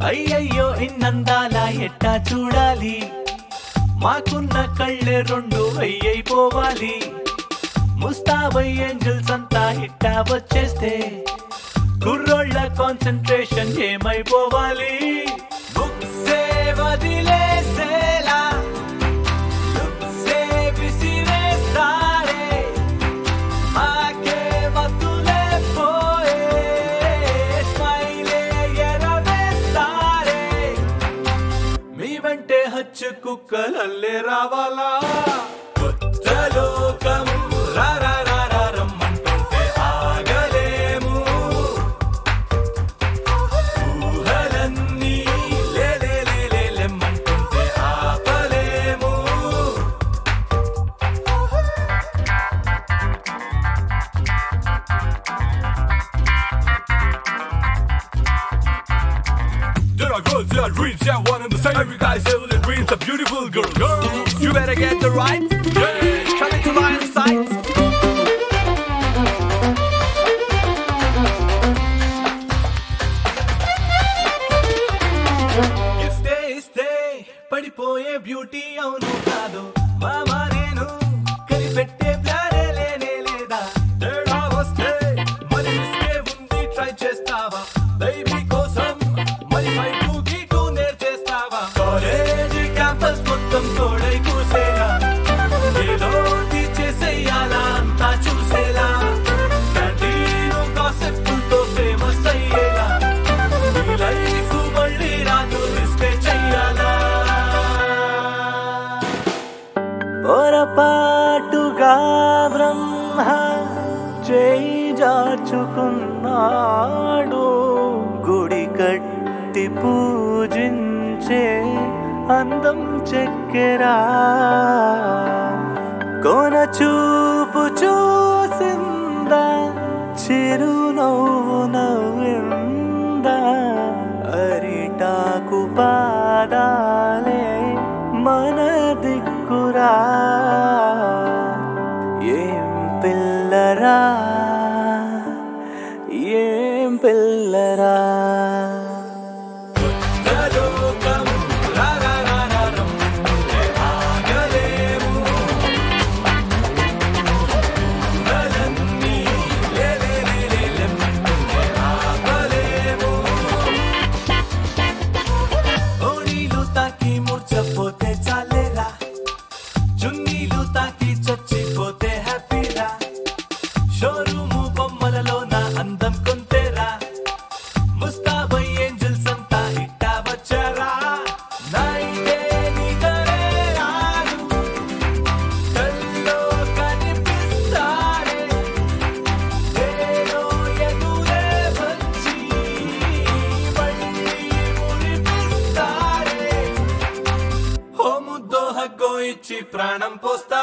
అయ్యయ్యో ఇన్నందాల ఎట్టా చూడాలి మాకున్న కళ్ళే రెండు అయ్యైపోవాలి ముస్తాబై ఏంజల్స్ అంతా ఇట్టా వచ్చేస్తే కుర్రోళ్ళ కాన్సన్ట్రేషన్ ఏమైపోవాలి బుక్సే వదిలేసేలా లుక్సే విసిరేస్తారే మాకే మత్తులే పోయే స్మైలే ఎరవేస్తారే మీ వెంటే హచ్చు కుక్కలల్లే రావాలా కొత్త లోకం రా రా రా రా రమ్మంటుంటే ఆగలేము ఊహలన్నీ లే లే లే లే లెమ్మంటుంటే ఆపలేము There are girls, there are dreams, yeah, one and the same. Every guy's evil and dreams, a beautiful girl. Girl, you better get the right. Yeah, coming to line of sight. ఇస్తే ఇస్తే పడిపోయే beauty అవును కాదు మామా నేను కనిపెట్టే ప్లానే లేనే లేదా తేడా వస్తే మరి ఇస్తే ఉంది ట్రై చేస్తావా బేబీ కోసం మరి ఫైట్ గీటు నేర్చేస్తావా కాలేజీ క్యాంపస్ మొత్తం తోడై కూసేలా ఏదోటి చేసేయాలా అంతా చూసేలా క్యాంటీను కాన్సెప్ట్తో ఫేమస్ అయ్యేలా నీ లైఫ్ మళ్ళీ రాదు రిస్కే చెయ్యాలా పొరపాటుగా బ్రహ్మ చేయి జార్చుకున్నాడు గుడి కట్టి పూజించే అందం చెక్కెరా కోన చూపు చూసిందా చిరునవ్వు నవ్విందా అరిటాకు పాదాలే మన దిక్కురా ఏం పిల్లరా ఏం పిల్లరా ఓణీలు తాకి మూర్చపోతే చాలేరా చున్నీలు తాకి చచ్చిపోతే హ్యాపీరా షోరూము బొమ్మలలో నా అందం కొంతేరా ముస్తాబై ఏంజల్స్ అంతా ఇట్టా వచ్చారా నైటే నిదరే రాదు కల్లో కనిపిస్తారే ఏదో ఎదురే వచ్చి మళ్ళీ మురిపిస్తారే ఓ ముద్దో హగ్గో ఇచ్చి ప్రాణం పోస్తా